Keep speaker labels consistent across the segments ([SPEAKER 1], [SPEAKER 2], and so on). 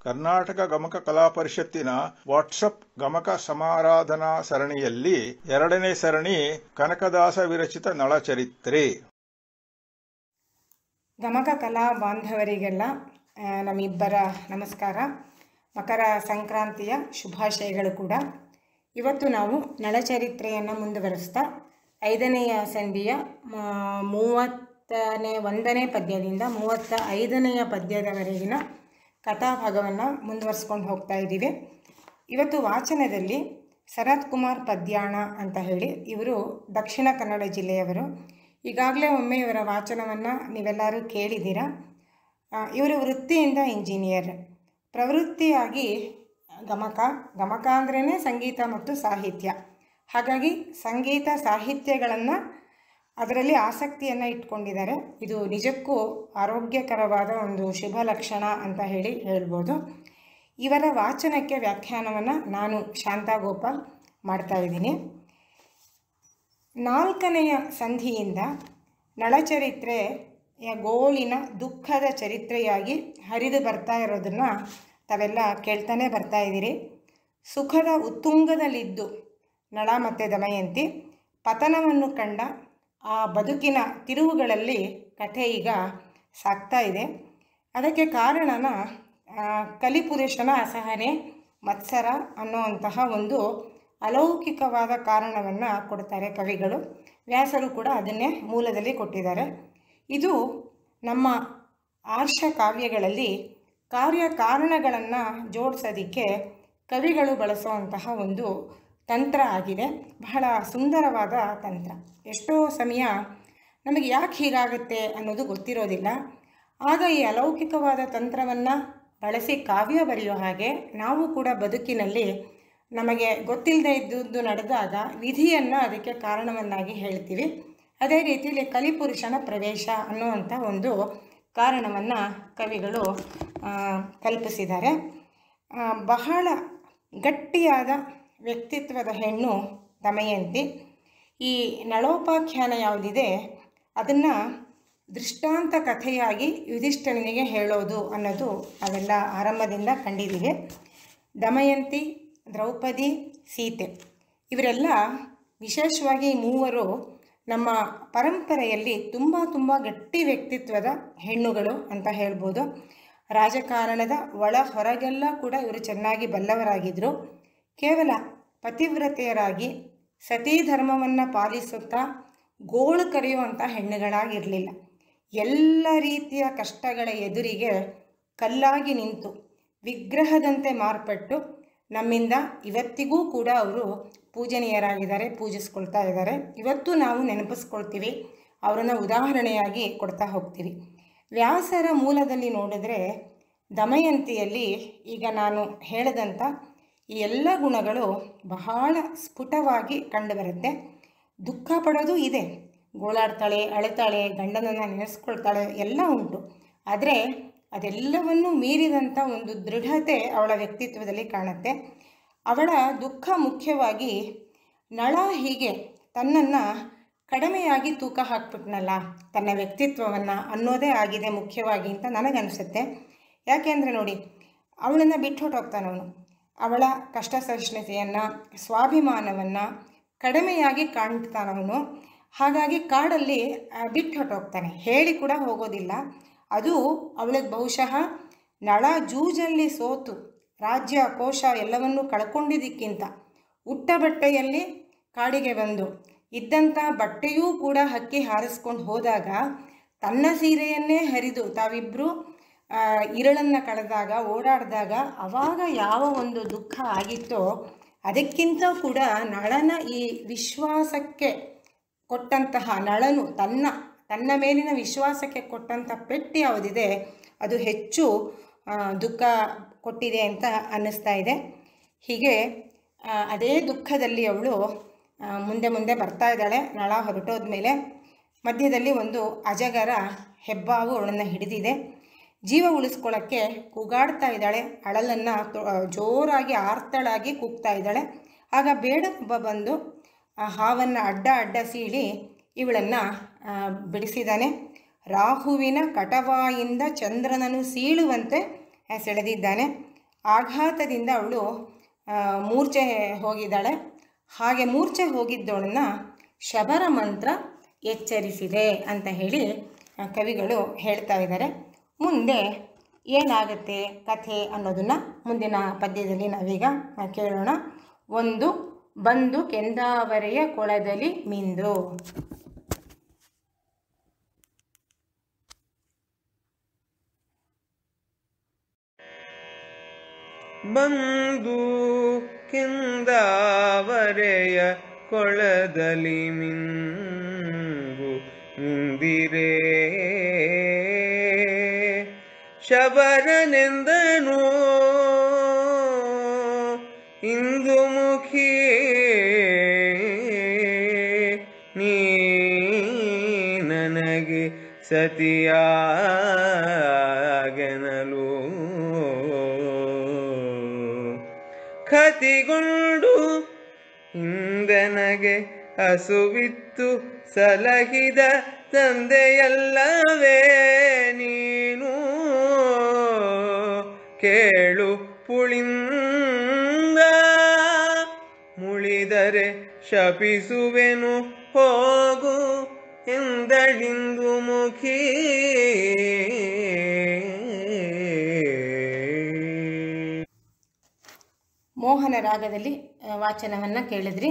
[SPEAKER 1] ಕರ್ನಾಟಕ ಗಮಕ ಕಲಾ ಪರಿಷತ್ತಿನ ವಾಟ್ಸಪ್ ಗಮಕ ಸಮಾರಾಧನಾ ಸರಣಿಯಲ್ಲಿ ಎರಡನೇ ಸರಣಿ ಕನಕದಾಸ ವಿರಚಿತ ನಳಚರಿತ್ರೆ
[SPEAKER 2] ಗಮಕ ಕಲಾ ಬಾಂಧವರಿಗೆಲ್ಲ ಆ, ನಮ್ಮಿಬ್ಬರ ನಮಸ್ಕಾರ ಮಕರ ಸಂಕ್ರಾಂತಿಯ ಶುಭಾಶಯಗಳು ಕೂಡ ಇವತ್ತು ನಾವು ನಳಚರಿತ್ರೆಯನ್ನು ಮುಂದುವರಿಸ್ತಾ ಐದನೆಯ ಸಂಧಿಯ ಆ, ಮೂವತ್ತನೇ ಒಂದನೇ ಪದ್ಯದಿಂದ ಮೂವತ್ತ ಐದನೆಯ ಪದ್ಯದವರೆಗಿನ ಕಥಾಭಾಗವನ್ನು ಮುಂದುವರಿಸ್ಕೊಂಡು ಹೋಗ್ತಾ ಇದ್ದೀವಿ ಇವತ್ತು ವಾಚನದಲ್ಲಿ ಶರತ್ ಕುಮಾರ್ ಪದ್ಯಾಣ ಅಂತ ಹೇಳಿ ಇವರು ದಕ್ಷಿಣ ಕನ್ನಡ ಜಿಲ್ಲೆಯವರು ಈಗಾಗಲೇ ಒಮ್ಮೆ ಇವರ ವಾಚನವನ್ನು ನೀವೆಲ್ಲರೂ ಕೇಳಿದ್ದೀರಾ ಆ, ಇವರು ವೃತ್ತಿಯಿಂದ ಇಂಜಿನಿಯರ್ ಪ್ರವೃತ್ತಿಯಾಗಿ ಗಮಕ ಗಮಕ ಅಂದ್ರೇ ಸಂಗೀತ ಮತ್ತು ಸಾಹಿತ್ಯ ಹಾಗಾಗಿ ಸಂಗೀತ ಸಾಹಿತ್ಯಗಳನ್ನು ಅದರಲ್ಲಿ ಆಸಕ್ತಿಯನ್ನು ಇಟ್ಕೊಂಡಿದ್ದಾರೆ ಇದು ನಿಜಕ್ಕೂ ಆರೋಗ್ಯಕರವಾದ ಒಂದು ಶುಭ ಲಕ್ಷಣ ಅಂತ ಹೇಳಿ ಹೇಳ್ಬೋದು ಇವರ ವಾಚನಕ್ಕೆ ವ್ಯಾಖ್ಯಾನವನ್ನು ನಾನು ಶಾಂತಾ ಗೋಪಾಲ್ ಮಾಡ್ತಾ ಇದ್ದೀನಿ ನಾಲ್ಕನೆಯ ಸಂಧಿಯಿಂದ ನಳಚರಿತ್ರೆಯ ಗೋಳಿನ ದುಃಖದ ಚರಿತ್ರೆಯಾಗಿ ಹರಿದು ಬರ್ತಾ ಇರೋದನ್ನು ತಾವೆಲ್ಲ ಕೇಳ್ತಾನೆ ಬರ್ತಾ ಇದ್ದೀರಿ ಸುಖದ ಉತ್ತುಂಗದಲ್ಲಿದ್ದು ನಳ ಮತ್ತು ದಮಯಂತಿ ಪತನವನ್ನು ಕಂಡ ಆ ಬದುಕಿನ ತಿರುವುಗಳಲ್ಲಿ ಕಥೆ ಈಗ ಸಾಗ್ತಾ ಇದೆ ಅದಕ್ಕೆ ಕಾರಣನ ಆ, ಕಲಿಪುರುಷನ ಅಸಹನೆ ಮತ್ಸರ ಅನ್ನುವಂತಹ ಒಂದು ಅಲೌಕಿಕವಾದ ಕಾರಣವನ್ನು ಕೊಡ್ತಾರೆ ಕವಿಗಳು ವ್ಯಾಸರು ಕೂಡ ಅದನ್ನೇ ಮೂಲದಲ್ಲಿ ಕೊಟ್ಟಿದ್ದಾರೆ ಇದು ನಮ್ಮ ಆರ್ಷ ಕಾವ್ಯಗಳಲ್ಲಿ ಕಾರ್ಯಕಾರಣಗಳನ್ನು ಜೋಡಿಸೋದಕ್ಕೆ ಕವಿಗಳು ಬಳಸುವಂತಹ ಒಂದು ತಂತ್ರ ಆಗಿದೆ ಬಹಳ ಸುಂದರವಾದ ತಂತ್ರ ಎಷ್ಟೋ ಸಮಯ ನಮಗೆ ಯಾಕೆ ಹೀಗಾಗುತ್ತೆ ಅನ್ನೋದು ಗೊತ್ತಿರೋದಿಲ್ಲ ಆಗ ಈ ಅಲೌಕಿಕವಾದ ತಂತ್ರವನ್ನು ಬಳಸಿ ಕಾವ್ಯ ಬರೆಯೋ ಹಾಗೆ ನಾವು ಕೂಡ ಬದುಕಿನಲ್ಲಿ ನಮಗೆ ಗೊತ್ತಿಲ್ಲದೆ ಇದ್ದುದು ನಡೆದಾಗ ವಿಧಿಯನ್ನು ಅದಕ್ಕೆ ಕಾರಣವನ್ನಾಗಿ ಹೇಳ್ತೀವಿ ಅದೇ ರೀತಿಯಲ್ಲಿ ಕಲಿಪುರುಷನ ಪ್ರವೇಶ ಅನ್ನುವಂಥ ಒಂದು ಕಾರಣವನ್ನು ಕವಿಗಳು ಆ, ಕಲ್ಪಿಸಿದ್ದಾರೆ ಆ, ಬಹಳ ಗಟ್ಟಿಯಾದ ವ್ಯಕ್ತಿತ್ವದ ಹೆಣ್ಣು ದಮಯಂತಿ ಈ ನಳೋಪಾಖ್ಯಾನ ಯಾವುದಿದೆ ಅದನ್ನು ದೃಷ್ಟಾಂತ ಕಥೆಯಾಗಿ ಯುಧಿಷ್ಠನಿಗೆ ಹೇಳೋದು ಅನ್ನೋದು ನಾವೆಲ್ಲ ಆರಂಭದಿಂದ ಕಂಡಿದ್ದೀವಿ ದಮಯಂತಿ ದ್ರೌಪದಿ ಸೀತೆ ಇವರೆಲ್ಲ ವಿಶೇಷವಾಗಿ ಈ ಮೂವರು ನಮ್ಮ ಪರಂಪರೆಯಲ್ಲಿ ತುಂಬ ತುಂಬ ಗಟ್ಟಿ ವ್ಯಕ್ತಿತ್ವದ ಹೆಣ್ಣುಗಳು ಅಂತ ಹೇಳ್ಬೋದು ರಾಜಕಾರಣದ ಒಳ ಹೊರಗೆಲ್ಲ ಕೂಡ ಇವರು ಚೆನ್ನಾಗಿ ಬಲ್ಲವರಾಗಿದ್ದರು ಕೇವಲ ಪತಿವ್ರತೆಯರಾಗಿ ಸತೀ ಧರ್ಮವನ್ನು ಪಾಲಿಸುತ್ತಾ ಗೋಳು ಕರೆಯುವಂಥ ಹೆಣ್ಣುಗಳಾಗಿರಲಿಲ್ಲ ಎಲ್ಲ ರೀತಿಯ ಕಷ್ಟಗಳ ಎದುರಿಗೆ ಕಲ್ಲಾಗಿ ನಿಂತು ವಿಗ್ರಹದಂತೆ ಮಾರ್ಪಟ್ಟು ನಮ್ಮಿಂದ ಇವತ್ತಿಗೂ ಕೂಡ ಅವರು ಪೂಜನೀಯರಾಗಿದ್ದಾರೆ ಪೂಜಿಸ್ಕೊಳ್ತಾ ಇದ್ದಾರೆ ಇವತ್ತು ನಾವು ನೆನಪಿಸ್ಕೊಳ್ತೀವಿ ಅವರನ್ನು ಉದಾಹರಣೆಯಾಗಿ ಕೊಡ್ತಾ ಹೋಗ್ತೀವಿ ವ್ಯಾಸರ ಮೂಲದಲ್ಲಿ ನೋಡಿದ್ರೆ ದಮಯಂತಿಯಲ್ಲಿ ಈಗ ನಾನು ಹೇಳಿದಂಥ ಈ ಎಲ್ಲ ಗುಣಗಳು ಬಹಳ ಸ್ಫುಟವಾಗಿ ಕಂಡುಬರುತ್ತೆ ದುಃಖ ಪಡೋದು ಇದೆ ಗೋಳಾಡ್ತಾಳೆ ಅಳ್ತಾಳೆ ಗಂಡನನ್ನು ನೆನೆಸ್ಕೊಳ್ತಾಳೆ ಎಲ್ಲ ಉಂಟು ಆದರೆ ಅದೆಲ್ಲವನ್ನೂ ಮೀರಿದಂಥ ಒಂದು ದೃಢತೆ ಅವಳ ವ್ಯಕ್ತಿತ್ವದಲ್ಲಿ ಕಾಣುತ್ತೆ ಅವಳ ದುಃಖ ಮುಖ್ಯವಾಗಿ ನಳ ಹೀಗೆ ತನ್ನನ್ನು ಕಡಿಮೆಯಾಗಿ ತೂಕ ಹಾಕ್ಬಿಟ್ನಲ್ಲ ತನ್ನ ವ್ಯಕ್ತಿತ್ವವನ್ನು ಅನ್ನೋದೇ ಆಗಿದೆ ಮುಖ್ಯವಾಗಿ ಅಂತ ನನಗನ್ಸುತ್ತೆ ಯಾಕೆಂದರೆ ನೋಡಿ ಅವಳನ್ನು ಬಿಟ್ಟು ಹೊಟ್ಟೋಗ್ತಾನೆ ಅವನು ಅವಳ ಕಷ್ಟ ಸಹಿಷ್ಣುತೆಯನ್ನು ಸ್ವಾಭಿಮಾನವನ್ನು ಕಡಿಮೆಯಾಗಿ ಕಾಣ್ತಾನವನು ಹಾಗಾಗಿ ಕಾಡಲ್ಲಿ ಆ, ಬಿಟ್ಟು ಹೊಟ್ಟೋಗ್ತಾನೆ ಹೇಳಿ ಕೂಡ ಹೋಗೋದಿಲ್ಲ ಅದು ಅವಳಿಗೆ ಬಹುಶಃ ನಳ ಜೂಜಲ್ಲಿ ಸೋತು ರಾಜ್ಯ ಕೋಶ ಎಲ್ಲವನ್ನೂ ಕಳ್ಕೊಂಡಿದ್ದಕ್ಕಿಂತ ಉಟ್ಟ ಬಟ್ಟೆಯಲ್ಲಿ ಕಾಡಿಗೆ ಬಂದು ಇದ್ದಂಥ ಬಟ್ಟೆಯೂ ಕೂಡ ಹಕ್ಕಿ ಹಾರಿಸ್ಕೊಂಡು ಹೋದಾಗ ತನ್ನ ಸೀರೆಯನ್ನೇ ಹರಿದು ತಾವಿಬ್ಬರು ಇರಳನ್ನು ಕಳೆದಾಗ ಓಡಾಡಿದಾಗ ಅವಾಗ ಯಾವ ಒಂದು ದುಃಖ ಆಗಿತ್ತೋ ಅದಕ್ಕಿಂತ ಕೂಡ ನಳನ ಈ ವಿಶ್ವಾಸಕ್ಕೆ ಕೊಟ್ಟಂತಹ ನಳನು ತನ್ನ ತನ್ನ ಮೇಲಿನ ವಿಶ್ವಾಸಕ್ಕೆ ಕೊಟ್ಟಂಥ ಪೆಟ್ಟು ಯಾವುದಿದೆ ಅದು ಹೆಚ್ಚು ಆ, ದುಃಖ ಕೊಟ್ಟಿದೆ ಅಂತ ಅನ್ನಿಸ್ತಾ ಇದೆ ಹೀಗೆ ಆ, ಅದೇ ದುಃಖದಲ್ಲಿ ಅವಳು ಆ, ಮುಂದೆ ಮುಂದೆ ಬರ್ತಾ ಇದ್ದಾಳೆ ನಳ ಹೊರಟೋದ್ಮೇಲೆ ಮಧ್ಯದಲ್ಲಿ ಒಂದು ಅಜಗರ ಹೆಬ್ಬಾವು ಅವಳನ್ನು ಹಿಡಿದಿದೆ ಜೀವ ಉಳಿಸ್ಕೊಳ್ಳೋಕ್ಕೆ ಕೂಗಾಡ್ತಾ ಇದ್ದಾಳೆ ಅಳಲನ್ನು ಜೋರಾಗಿ ಆರ್ತಳಾಗಿ ಕೂಗ್ತಾ ಇದ್ದಾಳೆ ಆಗ ಬೇಡ ಒಬ್ಬ ಬಂದು ಆ ಹಾವನ್ನು ಅಡ್ಡ ಅಡ್ಡ ಸೀಳಿ ಇವಳನ್ನು ಬಿಡಿಸಿದ್ದಾನೆ ರಾಹುವಿನ ಕಟವಾಯಿಂದ ಚಂದ್ರನನ್ನು ಸೀಳುವಂತೆ ಸೆಳೆದಿದ್ದಾನೆ ಆಘಾತದಿಂದ ಅವಳು ಆ, ಮೂರ್ಛೆ ಹೋಗಿದ್ದಾಳೆ ಹಾಗೆ ಮೂರ್ಛೆ ಹೋಗಿದ್ದವಳನ್ನ ಶಬರ ಮಂತ್ರ ಎಚ್ಚರಿಸಿದೆ ಅಂತ ಹೇಳಿ ಆ, ಕವಿಗಳು ಹೇಳ್ತಾ ಇದ್ದಾರೆ ಮುಂದೆ ಏನಾಗುತ್ತೆ ಕಥೆ ಅನ್ನೋದನ್ನು ಮುಂದಿನ ಪದ್ಯದಲ್ಲಿ ನಾವೀಗ ಆ, ಕೇಳೋಣ ಒಂದು ಬಂದು ಕೆಂದಾವರೆಯ ಕೊಳದಲ್ಲಿ ಮಿಂದು
[SPEAKER 3] ಬಂದು ಕೆಂದಾವರೆಯ ಕೊಳದಲ್ಲಿ ಮಿಂಗು ನಿಂದಿರೆ ಶಬರನೆಂದನು ಇಂದು ಮುಖಿ ನೀ ನನಗೆ ಸತಿಯಾಗನಲು ಕತಿಗೊಂಡು ಹಿಂದೆನಗೆ ಹಸುವಿತ್ತು ಸಲಹಿದ ತಂದೆಯಲ್ಲವೇ ನೀನು ಕೇಳು ಪುಳಿಂದ ಮುಳಿದರೆ ಶಪಿಸುವೆನು ಹೋಗು ಎಂದಳಿಂದು ಮುಖಿ
[SPEAKER 2] ಮೋಹನ ರಾಗದಲ್ಲಿ ವಾಚನವನ್ನು ಕೇಳಿದ್ರಿ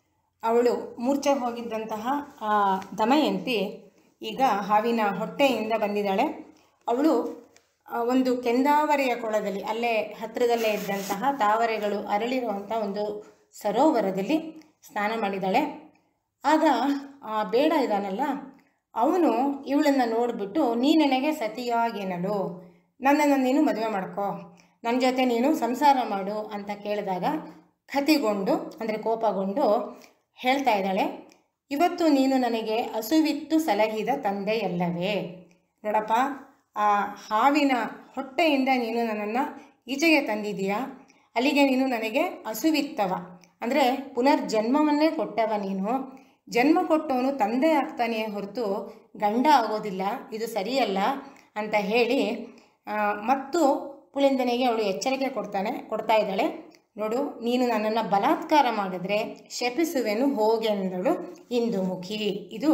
[SPEAKER 2] ಅವಳು ಮೂರ್ಛೆ ಹೋಗಿದ್ದಂತಹ ಆ ದಮಯಂತಿ ಈಗ ಹಾವಿನ ಹೊಟ್ಟೆಯಿಂದ ಬಂದಿದ್ದಾಳೆ ಅವಳು ಆ, ಒಂದು ಕೆಂದಾವರೆಯ ಕೊಳದಲ್ಲಿ ಅಲ್ಲೇ ಹತ್ತಿರದಲ್ಲೇ ಇದ್ದಂತಹ ತಾವರೆಗಳು ಅರಳಿರುವಂಥ ಒಂದು ಸರೋವರದಲ್ಲಿ ಸ್ನಾನ ಮಾಡಿದ್ದಾಳೆ ಆಗ ಆ ಬೇಡ ಇದ್ದಾನಲ್ಲ ಅವನು ಇವಳನ್ನು ನೋಡಿಬಿಟ್ಟು ನೀ ನನಗೆ ಸತಿಯಾಗೇನಲು ನನ್ನನ್ನು ನೀನು ಮದುವೆ ಮಾಡ್ಕೋ ನನ್ನ ಜೊತೆ ನೀನು ಸಂಸಾರ ಮಾಡು ಅಂತ ಕೇಳಿದಾಗ ಕತಿಗೊಂಡು ಅಂದರೆ ಕೋಪಗೊಂಡು ಹೇಳ್ತಾ ಇದ್ದಾಳೆ ಇವತ್ತು ನೀನು ನನಗೆ ಹಸುವಿತ್ತು ಸಲಹಿದ ತಂದೆಯಲ್ಲವೇ ನೋಡಪ್ಪ ಆ ಹಾವಿನ ಹೊಟ್ಟೆಯಿಂದ ನೀನು ನನ್ನನ್ನು ಈಚೆಗೆ ತಂದಿದೀಯಾ ಅಲ್ಲಿಗೆ ನೀನು ನನಗೆ ಹಸುವಿತ್ತವ ಅಂದರೆ ಪುನರ್ಜನ್ಮವನ್ನೇ ಕೊಟ್ಟವ ನೀನು ಜನ್ಮ ಕೊಟ್ಟವನು ತಂದೆ ಆಗ್ತಾನೆ ಹೊರತು ಗಂಡ ಆಗೋದಿಲ್ಲ ಇದು ಸರಿಯಲ್ಲ ಅಂತ ಹೇಳಿ ಆ, ಮತ್ತು ಪುಳಿಂದನಿಗೆ ಅವಳು ಎಚ್ಚರಿಕೆ ಕೊಡ್ತಾನೆ ಕೊಡ್ತಾ ಇದ್ದಾಳೆ ನೋಡು ನೀನು ನನ್ನನ್ನು ಬಲಾತ್ಕಾರ ಮಾಡಿದ್ರೆ ಶಪಿಸುವೆನು ಹೋಗೆಂದಳು ಇಂದು ಮುಖಿ ಇದು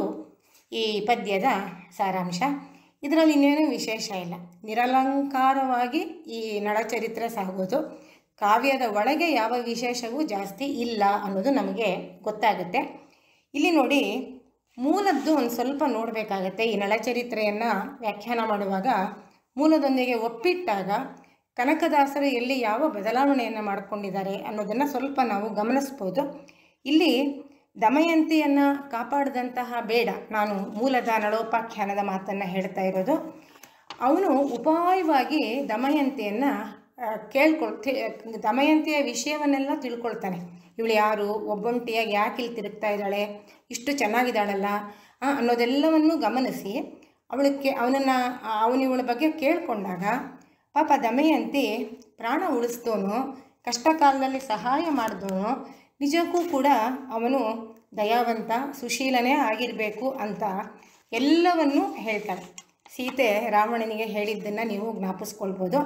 [SPEAKER 2] ಈ ಪದ್ಯದ ಸಾರಾಂಶ ಇದರಲ್ಲಿ ಇನ್ನೇನು ವಿಶೇಷ ಇಲ್ಲ ನಿರಲಂಕಾರವಾಗಿ ಈ ನಳಚರಿತ್ರೆ ಸಾಗೋದು ಕಾವ್ಯದ ಒಳಗೆ ಯಾವ ವಿಶೇಷವೂ ಜಾಸ್ತಿ ಇಲ್ಲ ಅನ್ನೋದು ನಮಗೆ ಗೊತ್ತಾಗುತ್ತೆ ಇಲ್ಲಿ ನೋಡಿ ಮೂಲದ್ದು ಒಂದು ಸ್ವಲ್ಪ ನೋಡಬೇಕಾಗತ್ತೆ ಈ ನಳಚರಿತ್ರೆಯನ್ನು ವ್ಯಾಖ್ಯಾನ ಮಾಡುವಾಗ ಮೂಲದೊಂದಿಗೆ ಒಪ್ಪಿಟ್ಟಾಗ ಕನಕದಾಸರು ಎಲ್ಲಿ ಯಾವ ಬದಲಾವಣೆಯನ್ನು ಮಾಡಿಕೊಂಡಿದ್ದಾರೆ ಅನ್ನೋದನ್ನು ಸ್ವಲ್ಪ ನಾವು ಗಮನಿಸ್ಬೋದು ಇಲ್ಲಿ ದಮಯಂತಿಯನ್ನು ಕಾಪಾಡಿದಂತಹ ಬೇಡ ನಾನು ಮೂಲದ ನಳೋಪಾಖ್ಯಾನದ ಮಾತನ್ನು ಹೇಳ್ತಾ ಇರೋದು ಅವನು ಉಪಾಯವಾಗಿ ದಮಯಂತಿಯನ್ನು ಕೇಳ್ಕೊಳ್ ತಿ- ದಮಯಂತಿಯ ವಿಷಯವನ್ನೆಲ್ಲ ತಿಳ್ಕೊಳ್ತಾನೆ ಇವಳು ಯಾರು ಒಬ್ಬೊಂಟಿಯಾಗಿ ಯಾಕೆ ಇಲ್ಲಿ ತಿರುಗ್ತಾ ಇದ್ದಾಳೆ ಇಷ್ಟು ಚೆನ್ನಾಗಿದ್ದಾಳಲ್ಲ ಆ, ಅನ್ನೋದೆಲ್ಲವನ್ನು ಗಮನಿಸಿ ಅವಳಕ್ಕೆ ಅವನನ್ನು ಅವನು ಇವಳ ಬಗ್ಗೆ ಕೇಳಿಕೊಂಡಾಗ ಪಾಪ ದಮಯಂತಿ ಪ್ರಾಣ ಉಳಿಸ್ದೋನು ಕಷ್ಟ ಕಾಲದಲ್ಲಿ ಸಹಾಯ ಮಾಡಿದವನು ನಿಜಕ್ಕೂ ಕೂಡ ಅವನು ದಯಾವಂತ ಸುಶೀಲನೇ ಆಗಿರಬೇಕು ಅಂತ ಎಲ್ಲವನ್ನೂ ಹೇಳ್ತಾನೆ ಸೀತೆ ರಾವಣನಿಗೆ ಹೇಳಿದ್ದನ್ನು ನೀವು ಜ್ಞಾಪಿಸ್ಕೊಳ್ಬೋದು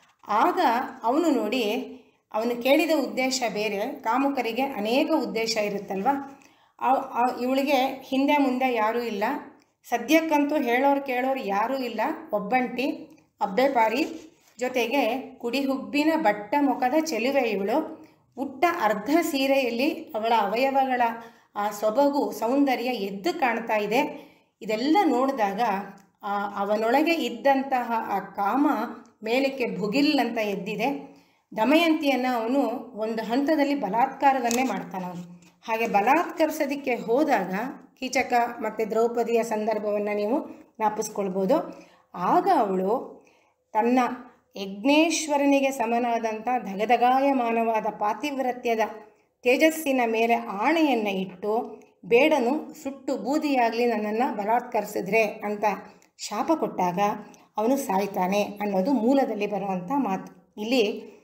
[SPEAKER 2] ಆಗ ಅವನು ನೋಡಿ ಅವನು ಕೇಳಿದ ಉದ್ದೇಶ ಬೇರೆ ಕಾಮುಕರಿಗೆ ಅನೇಕ ಉದ್ದೇಶ ಇರುತ್ತಲ್ವ ಅವ್- ಅವ್- ಇವಳಿಗೆ ಹಿಂದೆ ಮುಂದೆ ಯಾರೂ ಇಲ್ಲ ಸದ್ಯಕ್ಕಂತೂ ಹೇಳೋರು ಕೇಳೋರು ಯಾರೂ ಇಲ್ಲ ಒಬ್ಬಂಟಿ ಅಬ್ಬೆಪಾರಿ ಜೊತೆಗೆ ಕುಡಿಹುಬ್ಬಿನ ಬಟ್ಟ ಮುಖದ ಚೆಲುವೆ ಇವಳು ಉಟ್ಟ ಅರ್ಧ ಸೀರೆಯಲ್ಲಿ ಅವಳ ಅವಯವಗಳ ಆ ಸೊಬಗು ಸೌಂದರ್ಯ ಎದ್ದು ಕಾಣ್ತಾ ಇದೆ ಇದೆಲ್ಲ ನೋಡಿದಾಗ ಆ ಅವನೊಳಗೆ ಇದ್ದಂತಹ ಆ ಕಾಮ ಮೇಲಕ್ಕೆ ಭುಗಿಲ್ ಅಂತ ಎದ್ದಿದೆ ದಮಯಂತಿಯನ್ನು ಅವನು ಒಂದು ಹಂತದಲ್ಲಿ ಬಲಾತ್ಕಾರವನ್ನೇ ಮಾಡ್ತಾನೆ ಅವನು ಹಾಗೆ ಬಲಾತ್ಕರಿಸೋದಕ್ಕೆ ಹೋದಾಗ ಕೀಚಕ ಮತ್ತು ದ್ರೌಪದಿಯ ಸಂದರ್ಭವನ್ನು ನೀವು ಜ್ಞಾಪಿಸ್ಕೊಳ್ಬೋದು ಆಗ ಅವಳು ತನ್ನ ಯಜ್ಞೇಶ್ವರನಿಗೆ ಸಮನಾದಂಥ ಧಗಧಗಾಯಮಾನವಾದ ಪಾತಿವ್ರತ್ಯದ ತೇಜಸ್ಸಿನ ಮೇಲೆ ಆಣೆಯನ್ನು ಇಟ್ಟು ಬೇಡನು ಸುಟ್ಟು ಬೂದಿಯಾಗಲಿ ನನ್ನನ್ನು ಬಲಾತ್ಕರಿಸಿದ್ರೆ ಅಂತ ಶಾಪ ಕೊಟ್ಟಾಗ ಅವನು ಸಾಯ್ತಾನೆ ಅನ್ನೋದು ಮೂಲದಲ್ಲಿ ಬರುವಂಥ ಮಾತು ಇಲ್ಲಿ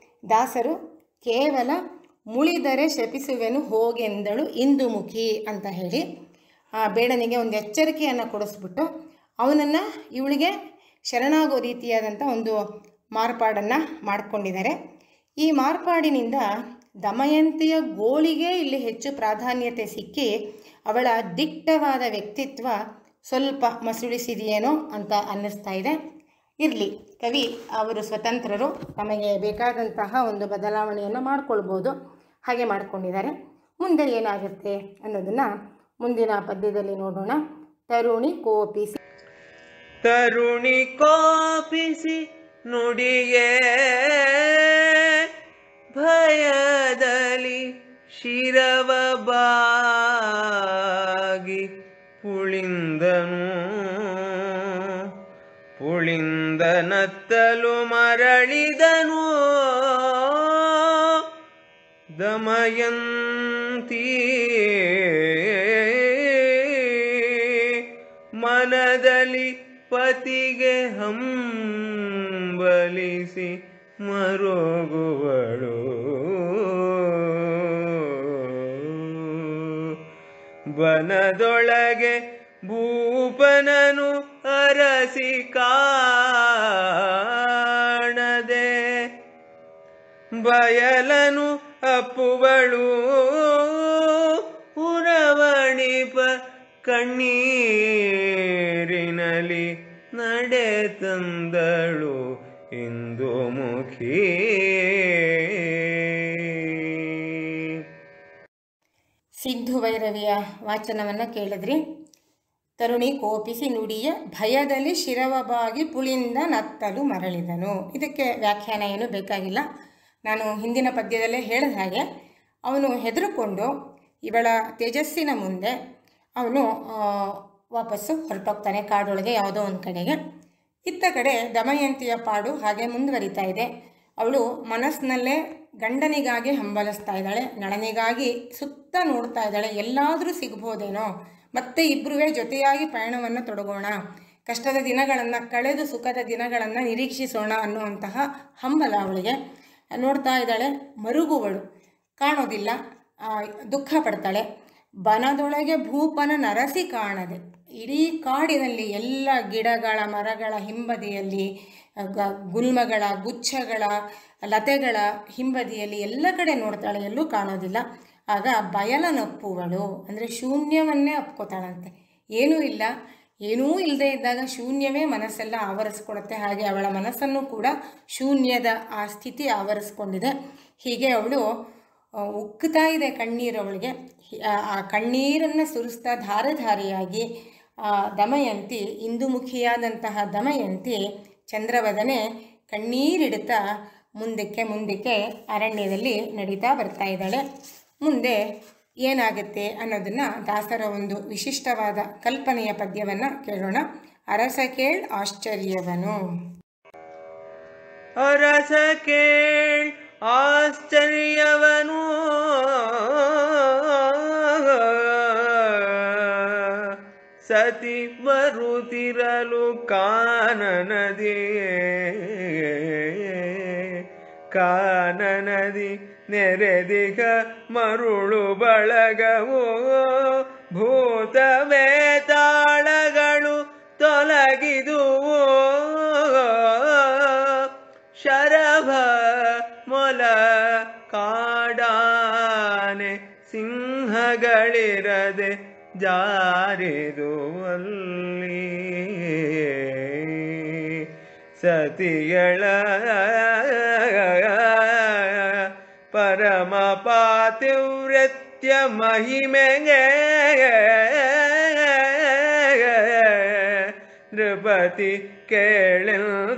[SPEAKER 2] ದಾಸರು ಕೇವಲ ಮುಳಿದರೆ ಶಪಿಸುವೆನು ಹೋಗೆಂದಳು ಇಂದುಮುಖಿ ಅಂತ ಹೇಳಿ ಆ ಬೇಡನಿಗೆ ಒಂದು ಎಚ್ಚರಿಕೆಯನ್ನು ಕೊಡಿಸ್ಬಿಟ್ಟು ಅವನನ್ನು ಇವಳಿಗೆ ಶರಣಾಗೋ ರೀತಿಯಾದಂಥ ಒಂದು ಮಾರ್ಪಾಡನ್ನು ಮಾಡಿಕೊಂಡಿದ್ದಾರೆ ಈ ಮಾರ್ಪಾಡಿನಿಂದ ದಮಯಂತಿಯ ಗೋಳಿಗೆ ಇಲ್ಲಿ ಹೆಚ್ಚು ಪ್ರಾಧಾನ್ಯತೆ ಸಿಕ್ಕಿ ಅವಳ ದಿಟ್ಟವಾದ ವ್ಯಕ್ತಿತ್ವ ಸ್ವಲ್ಪ ಮಸುಳಿಸಿದೆಯೇನೋ ಅಂತ ಅನ್ನಿಸ್ತಾ ಇದೆ ಇರಲಿ ಕವಿ ಅವರು ಸ್ವತಂತ್ರರು ತಮಗೆ ಬೇಕಾದಂತಹ ಒಂದು ಬದಲಾವಣೆಯನ್ನು ಮಾಡಿಕೊಳ್ಬೋದು ಹಾಗೆ ಮಾಡಿಕೊಂಡಿದ್ದಾರೆ ಮುಂದೆ ಏನಾಗುತ್ತೆ ಅನ್ನೋದನ್ನು ಮುಂದಿನ ಪದ್ಯದಲ್ಲಿ ನೋಡೋಣ ತರುಣಿ ಕೋಪಿಸಿ
[SPEAKER 3] ತರುಣಿ ಕೋಪಿಸಿ ನುಡಿಯೇ ಭಯದಲ್ಲಿ ಶಿರವ ಬಾಗಿ ಪುಳಿಂದನು ಪುಳಿಂದನತ್ತಲು ಮರಳಿದನು ದಮಯಂತಿ ಮನದಲ್ಲಿ ಪತಿಗೆ ಹಂಬಲಿಸಿ ಮರುಗುವಳು ಬನದೊಳಗೆ ಭೂಪನನು ಅರಸಿ ಕಾಣದೆ ಬಯಲನು ಅಪ್ಪುವಳು ಉರವಣಿಪ ಕಣ್ಣೀರಿನಲಿ ನಡೆ ತಂದಳು ಇಂದು ಮುಖಿ
[SPEAKER 2] ಸಿಂಧು ಭೈರವಿಯ ವಾಚನವನ್ನು ಕೇಳಿದ್ರಿ ತರುಣಿ ಕೋಪಿಸಿ ನುಡಿಯ ಭಯದಲ್ಲಿ ಶಿರವಬಾಗಿ ಪುಳಿಂದ ನತ್ತಲು ಮರಳಿದನು ಇದಕ್ಕೆ ವ್ಯಾಖ್ಯಾನ ಏನು ಬೇಕಾಗಿಲ್ಲ ನಾನು ಹಿಂದಿನ ಪದ್ಯದಲ್ಲೇ ಹೇಳಿದ ಹಾಗೆ ಅವನು ಹೆದರುಕೊಂಡು ಇವಳ ತೇಜಸ್ಸಿನ ಮುಂದೆ ಅವನು ಆ, ವಾಪಸ್ಸು ಹೊರಟೋಗ್ತಾನೆ ಕಾಡೊಳಗೆ ಯಾವುದೋ ಒಂದು ಕಡೆಗೆ ಇತ್ತ ಕಡೆ ದಮಯಂತಿಯ ಪಾಡು ಹಾಗೆ ಮುಂದುವರಿತಾ ಇದೆ ಅವಳು ಮನಸ್ಸಿನಲ್ಲೇ ಗಂಡನಿಗಾಗಿ ಹಂಬಲಿಸ್ತಾ ಇದ್ದಾಳೆ ನಳನಿಗಾಗಿ ಸುತ್ತ ನೋಡ್ತಾ ಇದ್ದಾಳೆ ಎಲ್ಲಾದರೂ ಸಿಗ್ಬೋದೇನೋ ಮತ್ತೆ ಇಬ್ಬರೂ ಜೊತೆಯಾಗಿ ಪಯಣವನ್ನು ತೊಡಗೋಣ ಕಷ್ಟದ ದಿನಗಳನ್ನು ಕಳೆದು ಸುಖದ ದಿನಗಳನ್ನು ನಿರೀಕ್ಷಿಸೋಣ ಅನ್ನುವಂತಹ ಹಂಬಲ ಅವಳಿಗೆ ನೋಡ್ತಾ ಇದ್ದಾಳೆ ಮರುಗುವಳು ಕಾಣೋದಿಲ್ಲ ಆ, ದುಃಖ ಪಡ್ತಾಳೆ ಬನದೊಳಗೆ ಭೂಪನ ನರಸಿ ಕಾಣದೆ ಇಡೀ ಕಾಡಿನಲ್ಲಿ ಎಲ್ಲ ಗಿಡಗಳ ಮರಗಳ ಹಿಂಬದಿಯಲ್ಲಿ ಗ ಗುಲ್ಮಗಳ ಗುಚ್ಛಗಳ ಲತೆಗಳ ಹಿಂಬದಿಯಲ್ಲಿ ಎಲ್ಲ ಕಡೆ ನೋಡ್ತಾಳೆ ಎಲ್ಲೂ ಕಾಣೋದಿಲ್ಲ ಆಗ ಬಯಲನಪ್ಪುವಳು ಅಂದರೆ ಶೂನ್ಯವನ್ನೇ ಅಪ್ಕೋತಾಳಂತೆ ಏನೂ ಇಲ್ಲ ಏನೂ ಇಲ್ಲದೆ ಇದ್ದಾಗ ಶೂನ್ಯವೇ ಮನಸ್ಸೆಲ್ಲ ಆವರಿಸ್ಕೊಳುತ್ತೆ ಹಾಗೆ ಅವಳ ಮನಸ್ಸನ್ನು ಕೂಡ ಶೂನ್ಯದ ಆ ಸ್ಥಿತಿ ಆವರಿಸ್ಕೊಂಡಿದೆ ಹೀಗೆ ಅವಳು ಆ, ಉಕ್ಕುತ್ತಾ ಇದೆ ಕಣ್ಣೀರು ಅವಳಿಗೆ ಹಿ- ಆ ಆ ಕಣ್ಣೀರನ್ನು ಸುರಿಸ್ತಾ ಧಾರೆ ಧಾರೆಯಾಗಿ ಆ ದಮಯಂತಿ ಇಂದುಮುಖಿಯಾದಂತಹ ದಮಯಂತಿ ಚಂದ್ರವದನೆ ಕಣ್ಣೀರಿಡುತ್ತಾ ಮುಂದಕ್ಕೆ ಮುಂದಕ್ಕೆ ಅರಣ್ಯದಲ್ಲಿ ನಡೀತಾ ಬರ್ತಾ ಇದ್ದಾಳೆ ಮುಂದೆ ಏನಾಗುತ್ತೆ ಅನ್ನೋದನ್ನು ದಾಸರ ಒಂದು ವಿಶಿಷ್ಟವಾದ ಕಲ್ಪನೆಯ ಪದ್ಯವನ್ನು ಕೇಳೋಣ ಅರಸ ಕೇಳ್ ಆಶ್ಚರ್ಯವನು
[SPEAKER 3] ಅರಸ ಕೇಳ್ ಆಶ್ಚರ್ಯವನು ಸತಿ ಬರುತ್ತಿರಲು ಕಾನನದಿ ಕಾನನದಿ ನೆರೆದಿಗ ಮರುಳು ಬಳಗವು ಭೂತವೇ ತಾಳಗಳು ತೊಲಗಿದುವು ಶರಭ ಮೊಲ ಕಾಡಾನೆ ಸಿಂಹಗಳಿರದೆ ಜಾರಿದುವಲ್ಲಿ ಸತಿಯಳ ಪರಮ ಪಾತಿವ್ರತ್ಯ ಮಹಿಮೆಗೆ ನೃಪತಿ ಕೇಳಿಲ್ದ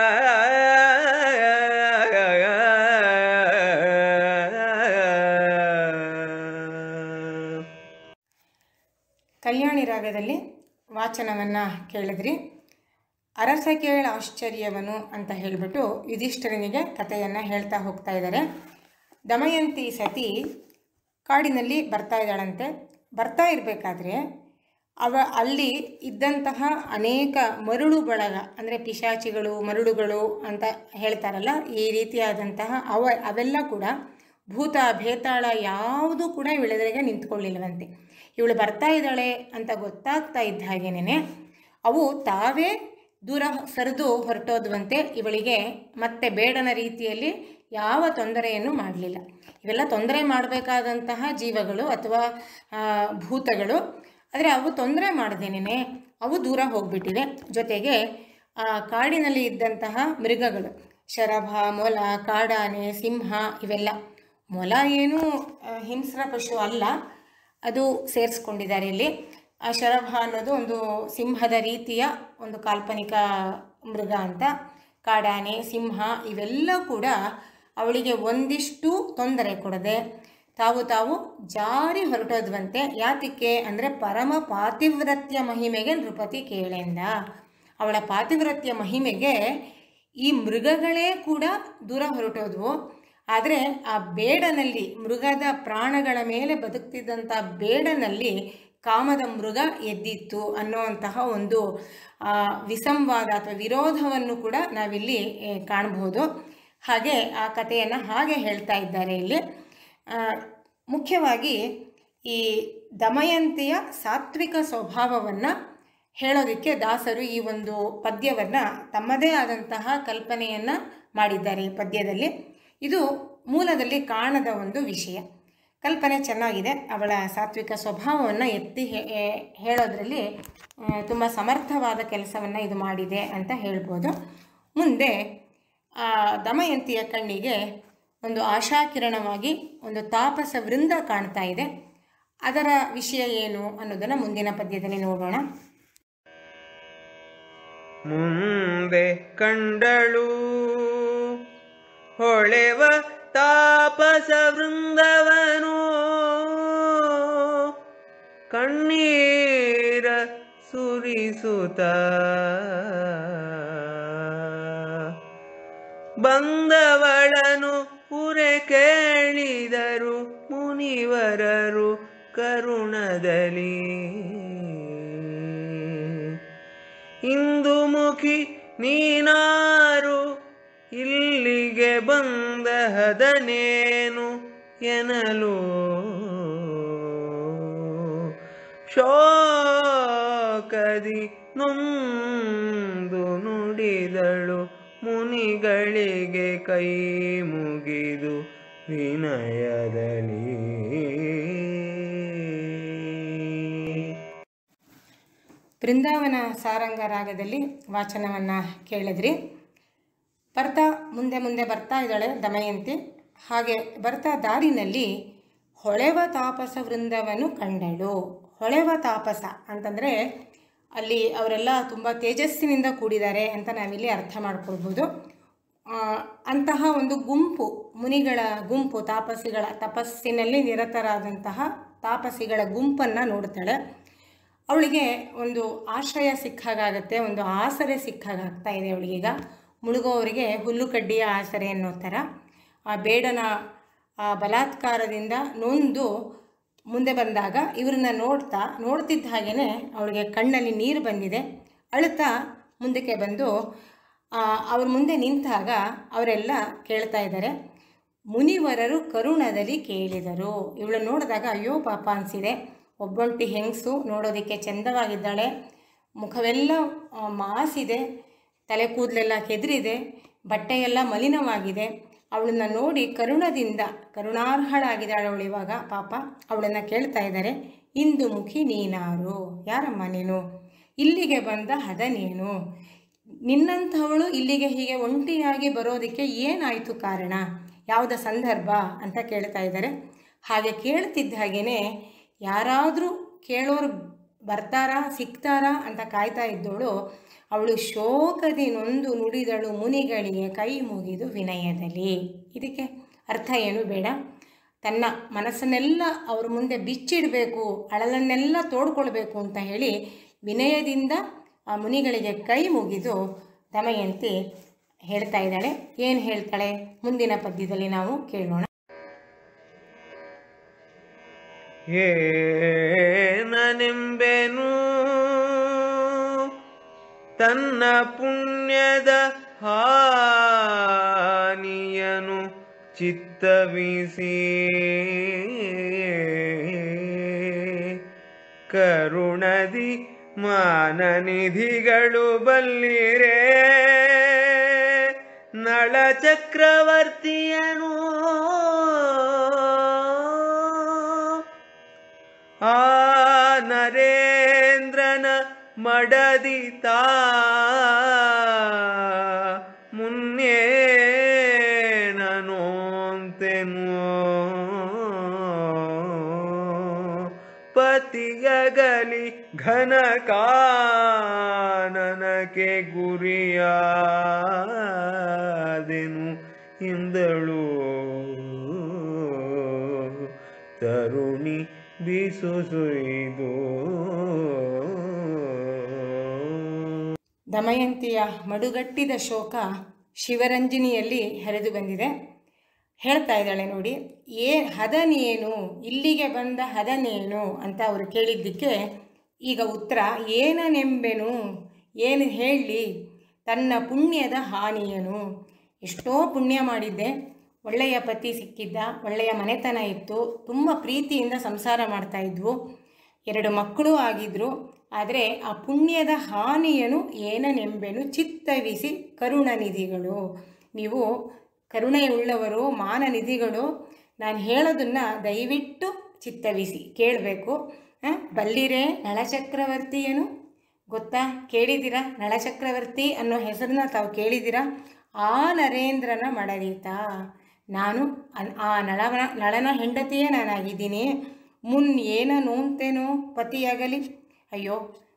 [SPEAKER 2] ಕಲ್ಯಾಣಿ ರಾಗದಲ್ಲಿ ವಾಚನವನ್ನು ಕೇಳಿದ್ರಿ ಅರಸ ಕೇಳ ಆಶ್ಚರ್ಯವನು ಅಂತ ಹೇಳಿಬಿಟ್ಟು ಯುಧಿಷ್ಠರನಿಗೆ ಕಥೆಯನ್ನು ಹೇಳ್ತಾ ಹೋಗ್ತಾ ಇದ್ದಾರೆ ದಮಯಂತಿ ಸತಿ ಕಾಡಿನಲ್ಲಿ ಬರ್ತಾ ಇದ್ದಾಳಂತೆ ಬರ್ತಾ ಇರಬೇಕಾದ್ರೆ ಅವ ಅಲ್ಲಿ ಇದ್ದಂತಹ ಅನೇಕ ಮರುಳು ಬಳಗ ಅಂದರೆ ಪಿಶಾಚಿಗಳು ಮರುಳುಗಳು ಅಂತ ಹೇಳ್ತಾರಲ್ಲ ಈ ರೀತಿಯಾದಂತಹ ಅವ ಅವೆಲ್ಲ ಕೂಡ ಭೂತ ಭೇತಾಳ ಯಾವುದೂ ಕೂಡ ಇವಳೆದುರಿಗೆ ನಿಂತ್ಕೊಳ್ಳಿಲ್ವಂತೆ ಇವಳು ಬರ್ತಾ ಇದ್ದಾಳೆ ಅಂತ ಗೊತ್ತಾಗ್ತಾ ಇದ್ದ ಹಾಗೇನೆ ಅವು ತಾವೇ ದೂರ ಸರಿದು ಹೊರಟೋದುವಂತೆ ಇವಳಿಗೆ ಮತ್ತೆ ಬೇಡನ ರೀತಿಯಲ್ಲಿ ಯಾವ ತೊಂದರೆಯನ್ನು ಮಾಡಲಿಲ್ಲ ಇವೆಲ್ಲ ತೊಂದರೆ ಮಾಡಬೇಕಾದಂತಹ ಜೀವಗಳು ಅಥವಾ ಆ, ಭೂತಗಳು ಆದರೆ ಅವು ತೊಂದರೆ ಮಾಡ್ದೇನೆ ಅವು ದೂರ ಹೋಗ್ಬಿಟ್ಟಿವೆ ಜೊತೆಗೆ ಆ ಕಾಡಿನಲ್ಲಿ ಇದ್ದಂತಹ ಮೃಗಗಳು ಶರಭ ಮೊಲ ಕಾಡಾನೆ ಸಿಂಹ ಇವೆಲ್ಲ ಮೊಲ ಏನು ಆ, ಹಿಂಸ್ರ ಪಶು ಅಲ್ಲ ಅದು ಸೇರಿಸ್ಕೊಂಡಿದ್ದಾರೆ ಇಲ್ಲಿ ಆ ಶರಭ ಅನ್ನೋದು ಒಂದು ಸಿಂಹದ ರೀತಿಯ ಒಂದು ಕಾಲ್ಪನಿಕ ಮೃಗ ಅಂತ ಕಾಡಾನೆ ಸಿಂಹ ಇವೆಲ್ಲ ಕೂಡ ಅವಳಿಗೆ ಒಂದಿಷ್ಟು ತೊಂದರೆ ಕೊಡದೆ ತಾವು ತಾವು ಜಾರಿ ಹೊರಟೋದ್ವಂತೆ ಯಾತಕ್ಕೆ ಅಂದರೆ ಪರಮ ಪಾತಿವ್ರತ್ಯ ಮಹಿಮೆಗೆ ನೃಪತಿ ಕೇಳೆಂದ ಅವಳ ಪಾತಿವ್ರತ್ಯ ಮಹಿಮೆಗೆ ಈ ಮೃಗಗಳೇ ಕೂಡ ದೂರ ಹೊರಟೋದ್ವು ಆದರೆ ಆ ಬೇಡನಲ್ಲಿ ಮೃಗದ ಪ್ರಾಣಗಳ ಮೇಲೆ ಬದುಕ್ತಿದ್ದಂಥ ಬೇಡನಲ್ಲಿ ಕಾಮದ ಮೃಗ ಎದ್ದಿತ್ತು ಅನ್ನುವಂತಹ ಒಂದು ಆ, ವಿಸಂವಾದ ಅಥವಾ ವಿರೋಧವನ್ನು ಕೂಡ ನಾವಿಲ್ಲಿ ಏ, ಕಾಣಬಹುದು ಹಾಗೆ ಆ ಕಥೆಯನ್ನು ಹಾಗೆ ಹೇಳ್ತಾ ಇದ್ದಾರೆ ಇಲ್ಲಿ ಆ, ಮುಖ್ಯವಾಗಿ ಈ ದಮಯಂತಿಯ ಸಾತ್ವಿಕ ಸ್ವಭಾವವನ್ನು ಹೇಳೋದಕ್ಕೆ ದಾಸರು ಈ ಒಂದು ಪದ್ಯವನ್ನು ತಮ್ಮದೇ ಆದಂತಹ ಕಲ್ಪನೆಯನ್ನು ಮಾಡಿದ್ದಾರೆ ಈ ಪದ್ಯದಲ್ಲಿ ಇದು ಮೂಲದಲ್ಲಿ ಕಾಣದ ಒಂದು ವಿಷಯ ಕಲ್ಪನೆ ಚೆನ್ನಾಗಿದೆ ಅವಳ ಸಾತ್ವಿಕ ಸ್ವಭಾವವನ್ನು ಎತ್ತಿ ಹೇ- ಹೇ- ಹೇಳೋದ್ರಲ್ಲಿ ತುಂಬ ಸಮರ್ಥವಾದ ಕೆಲಸವನ್ನು ಇದು ಮಾಡಿದೆ ಅಂತ ಹೇಳ್ಬೋದು ಮುಂದೆ ಆ ದಮಯಂತಿಯ ಕಣ್ಣಿಗೆ ಒಂದು ಆಶಾಕಿರಣವಾಗಿ ಒಂದು ತಾಪಸ ವೃಂದ ಕಾಣ್ತಾ ಇದೆ ಅದರ ವಿಷಯ ಏನು ಅನ್ನೋದನ್ನು ಮುಂದಿನ ಪದ್ಯದಲ್ಲಿ ನೋಡೋಣ
[SPEAKER 3] ಮುಂದೆ ಕಂಡಳು ಹೊಳೆವ ತಾಪಸ ವೃಂದವನು ಕಣ್ಣೀರ ಸುರಿಸುತ್ತ ಬಂದವಳನು ಪುರೆ ಕೇಳಿದರು ಮುನಿವರರು ಕರುಣದಲ್ಲಿ ಇಂದು ಮುಖಿ ನೀನಾರು ಇಲ್ಲಿಗೆ ಬಂದ ಹದನೇನು ಎನಲು ಶೋಕದಿ ನೊಂದು ನುಡಿದಳು ಮುನಿಗಳಿಗೆ ಕೈ ಮುಗಿದು ವಿನಯದಲ್ಲಿ
[SPEAKER 2] ಬೃಂದಾವನ ಸಾರಂಗ ರಾಗದಲ್ಲಿ ವಾಚನವನ್ನು ಕೇಳಿದ್ರಿ ಬರ್ತಾ ಮುಂದೆ ಮುಂದೆ ಬರ್ತಾ ಇದ್ದಾಳೆ ದಮಯಂತಿ ಹಾಗೆ ಬರ್ತಾ ದಾರಿನಲ್ಲಿ ಹೊಳೆವ ತಾಪಸ ವೃಂದವನ್ನು ಕಂಡಳು ಹೊಳೆವ ತಾಪಸ ಅಂತಂದರೆ ಅಲ್ಲಿ ಅವರೆಲ್ಲ ತುಂಬ ತೇಜಸ್ಸಿನಿಂದ ಕೂಡಿದ್ದಾರೆ ಅಂತ ನಾವಿಲ್ಲಿ ಅರ್ಥ ಮಾಡ್ಕೊಳ್ಬೋದು ಆ, ಅಂತಹ ಒಂದು ಗುಂಪು ಮುನಿಗಳ ಗುಂಪು ತಾಪಸಿಗಳ ತಪಸ್ಸಿನಲ್ಲಿ ನಿರತರಾದಂತಹ ತಾಪಸಿಗಳ ಗುಂಪನ್ನು ನೋಡ್ತಾಳೆ ಅವಳಿಗೆ ಒಂದು ಆಶ್ರಯ ಸಿಕ್ಕಾಗತ್ತೆ ಒಂದು ಆಸರೆ ಸಿಕ್ಕಾಗ್ತಾ ಇದೆ ಅವಳಿಗೀಗ ಮುಳುಗೋವರಿಗೆ ಹುಲ್ಲು ಕಡ್ಡಿಯ ಆಸರೆ ಅನ್ನೋ ಥರ ಆ ಬೇಡನ ಆ ಬಲಾತ್ಕಾರದಿಂದ ನೊಂದು ಮುಂದೆ ಬಂದಾಗ ಇವ್ರನ್ನ ನೋಡ್ತಾ ನೋಡ್ತಿದ್ದ ಹಾಗೇ ಅವಳಿಗೆ ಕಣ್ಣಲ್ಲಿ ನೀರು ಬಂದಿದೆ ಅಳುತ್ತಾ ಮುಂದಕ್ಕೆ ಬಂದು ಆ, ಅವ್ರ ಮುಂದೆ ನಿಂತಾಗ ಅವರೆಲ್ಲ ಕೇಳ್ತಾ ಇದ್ದಾರೆ ಮುನಿವರರು ಕರುಣದಲ್ಲಿ ಕೇಳಿದರು ಇವಳು ನೋಡಿದಾಗ ಅಯ್ಯೋ ಪಾಪ ಅನಿಸಿದೆ ಒಬ್ಬೊಂಟಿ ಹೆಂಗಸು ನೋಡೋದಕ್ಕೆ ಚಂದವಾಗಿದ್ದಾಳೆ ಮುಖವೆಲ್ಲ ಆ, ಮಾಸಿದೆ ತಲೆ ಕೂದಲೆಲ್ಲ ಕೆದರಿದೆ ಬಟ್ಟೆಯೆಲ್ಲ ಮಲಿನವಾಗಿದೆ ಅವಳನ್ನ ನೋಡಿ ಕರುಣದಿಂದ ಕರುಣಾರ್ಹಳಾಗಿದ್ದಾಳೆ ಅವಳು ಇವಾಗ ಪಾಪ ಅವಳನ್ನು ಕೇಳ್ತಾ ಇದ್ದಾರೆ ಇಂದು ಮುಖಿ ನೀನಾರು ಯಾರಮ್ಮ ನೀನು ಇಲ್ಲಿಗೆ ಬಂದ ಹದ ನೀನು ನಿನ್ನಂಥವಳು ಇಲ್ಲಿಗೆ ಹೀಗೆ ಒಂಟಿಯಾಗಿ ಬರೋದಕ್ಕೆ ಏನಾಯಿತು ಕಾರಣ ಯಾವುದ ಸಂದರ್ಭ ಅಂತ ಕೇಳ್ತಾ ಇದ್ದಾರೆ ಹಾಗೆ ಕೇಳ್ತಿದ್ದ ಹಾಗೇ ಯಾರಾದರೂ ಕೇಳೋರು ಬರ್ತಾರಾ ಸಿಗ್ತಾರಾ ಅಂತ ಕಾಯ್ತಾ ಇದ್ದವಳು ಅವಳು ಶೋಕದಿ ನೊಂದು ನುಡಿದಳು ಮುನಿಗಳಿಗೆ ಕೈ ಮುಗಿದು ವಿನಯದಲ್ಲಿ ಇದಕ್ಕೆ ಅರ್ಥ ಏನು ಬೇಡ ತನ್ನ ಮನಸ್ಸನ್ನೆಲ್ಲ ಅವ್ರ ಮುಂದೆ ಬಿಚ್ಚಿಡಬೇಕು ಅಳಲನ್ನೆಲ್ಲ ತೋಡ್ಕೊಳ್ಬೇಕು ಅಂತ ಹೇಳಿ ವಿನಯದಿಂದ ಆ ಮುನಿಗಳಿಗೆ ಕೈ ಮುಗಿದು ದಮಯಂತಿ ಹೇಳ್ತಾ ಇದ್ದಾಳೆ ಏನು ಹೇಳ್ತಾಳೆ ಮುಂದಿನ ಪದ್ಯದಲ್ಲಿ ನಾವು ಕೇಳೋಣ
[SPEAKER 3] ಏನನೆಂಬೆನು ತನ್ನ ಪುಣ್ಯದ ಹಾನಿಯನು ಚಿತ್ತವಿಸಿ ಕರುಣದಿ ಮಾನನಿಧಿಗಳು ಬಲ್ಲಿರೇ ನಳ ಚಕ್ರವರ್ತಿಯನು ಆ ನರೇಂದ್ರನ ಮಡದಿತ ಮುನ್ನೇನನೋಂತೆನು ಪತಿಯಗಲಿ ಘನ ಕಾನನಕ್ಕೆ ಗುರಿಯಾದೆನು ಇಂದಳು ತರುಣಿ ಬಿಸು ಸುಯ್ದು
[SPEAKER 2] ದಮಯಂತಿಯ ಮಡುಗಟ್ಟಿದ ಶೋಕ ಶಿವರಂಜನಿಯಲ್ಲಿ ಹರಿದು ಬಂದಿದೆ ಹೇಳ್ತಾ ಇದ್ದಾಳೆ ನೋಡಿ ಏ ಹದನೇನು ಇಲ್ಲಿಗೆ ಬಂದ ಹದನೇನು ಅಂತ ಅವರು ಕೇಳಿದ್ದಕ್ಕೆ ಈಗ ಉತ್ತರ ಏನನೆಂಬೆನು ಏನು ಹೇಳಲಿ ತನ್ನ ಪುಣ್ಯದ ಹಾನಿಯನು ಎಷ್ಟೋ ಪುಣ್ಯ ಮಾಡಿದ್ದೆ ಒಳ್ಳೆಯ ಪತಿ ಸಿಕ್ಕಿದ್ದ ಒಳ್ಳೆಯ ಮನೆತನ ಇತ್ತು ತುಂಬ ಪ್ರೀತಿಯಿಂದ ಸಂಸಾರ ಮಾಡ್ತಾ ಇದ್ವು ಎರಡು ಮಕ್ಕಳು ಆಗಿದ್ರು ಆದರೆ ಆ ಪುಣ್ಯದ ಹಾನಿಯನು ಏನನೆಂಬೆನು ಚಿತ್ತವಿಸಿ ಕರುಣನಿಧಿಗಳು ನೀವು ಕರುಣೆಯುಳ್ಳವರು ಮಾನನಿಧಿಗಳು ನಾನು ಹೇಳೋದನ್ನು ದಯವಿಟ್ಟು ಚಿತ್ತವಿಸಿ ಕೇಳಬೇಕು ಬಲ್ಲಿರೇ ನಳಚಕ್ರವರ್ತಿಯನು ಗೊತ್ತಾ ಕೇಳಿದ್ದೀರಾ ನಳಚಕ್ರವರ್ತಿ ಅನ್ನೋ ಹೆಸರನ್ನ ತಾವು ಕೇಳಿದ್ದೀರಾ ಆ ನರೇಂದ್ರನ ಮಡದೀತ ನಾನು ಅನ್- ಆ ನಳವನ ನಳನ ಹೆಂಡತಿಯೇ ನಾನಾಗಿದ್ದೀನಿ ಮುನ್ ಏನ ನೋಂತೇನೋ ಪತಿಯಾಗಲಿ ಅಯ್ಯೋ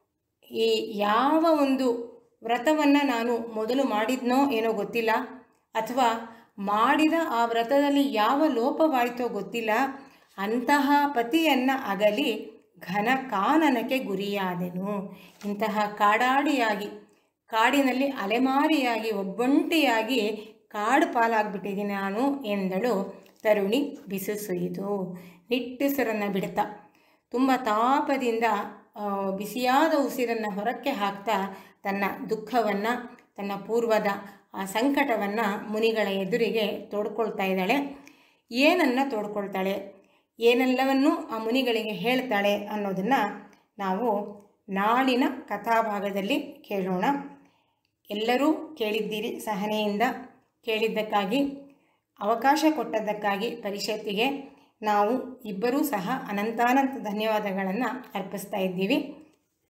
[SPEAKER 2] ಈ ಯಾವ ಒಂದು ವ್ರತವನ್ನು ನಾನು ಮೊದಲು ಮಾಡಿದ್ನೋ ಏನೋ ಗೊತ್ತಿಲ್ಲ ಅಥವಾ ಮಾಡಿದ ಆ ವ್ರತದಲ್ಲಿ ಯಾವ ಲೋಪವಾಯಿತೋ ಗೊತ್ತಿಲ್ಲ ಅಂತಹ ಪತಿಯನ್ನು ಅಗಲಿ ಘನ ಕಾನನಕ್ಕೆ ಗುರಿಯಾದೆನು ಇಂತಹ ಕಾಡಾಡಿಯಾಗಿ ಕಾಡಿನಲ್ಲಿ ಅಲೆಮಾರಿಯಾಗಿ ಒಬ್ಬಂಟಿಯಾಗಿ ಕಾಡು ಪಾಲಾಗ್ಬಿಟ್ಟಿದ್ದೀನಿ ನಾನು ಎಂದಳು ತರುಣಿ ಬಿಸು ಸುಯ್ದು ನಿಟ್ಟುಸಿರನ್ನು ಬಿಡ್ತಾ ತುಂಬ ತಾಪದಿಂದ ಆ, ಬಿಸಿಯಾದ ಉಸಿರನ್ನು ಹೊರಕ್ಕೆ ಹಾಕ್ತಾ ತನ್ನ ದುಃಖವನ್ನು ತನ್ನ ಪೂರ್ವದ ಆ ಸಂಕಟವನ್ನು ಮುನಿಗಳ ಎದುರಿಗೆ ತೋಡ್ಕೊಳ್ತಾ ಇದ್ದಾಳೆ ಏನನ್ನು ತೋಡ್ಕೊಳ್ತಾಳೆ ಏನೆಲ್ಲವನ್ನು ಆ ಮುನಿಗಳಿಗೆ ಹೇಳ್ತಾಳೆ ಅನ್ನೋದನ್ನು ನಾವು ನಾಳಿನ ಕಥಾಭಾಗದಲ್ಲಿ ಕೇಳೋಣ ಎಲ್ಲರೂ ಕೇಳಿದ್ದೀರಿ ಸಹನೆಯಿಂದ ಕೇಳಿದ್ದಕ್ಕಾಗಿ ಅವಕಾಶ ಕೊಟ್ಟದ್ದಕ್ಕಾಗಿ ಪರಿಷತ್ತಿಗೆ ನಾವು ಇಬ್ಬರೂ ಸಹ ಅನಂತಾನಂತ ಧನ್ಯವಾದಗಳನ್ನು ಅರ್ಪಿಸ್ತಾ ಇದ್ದೀವಿ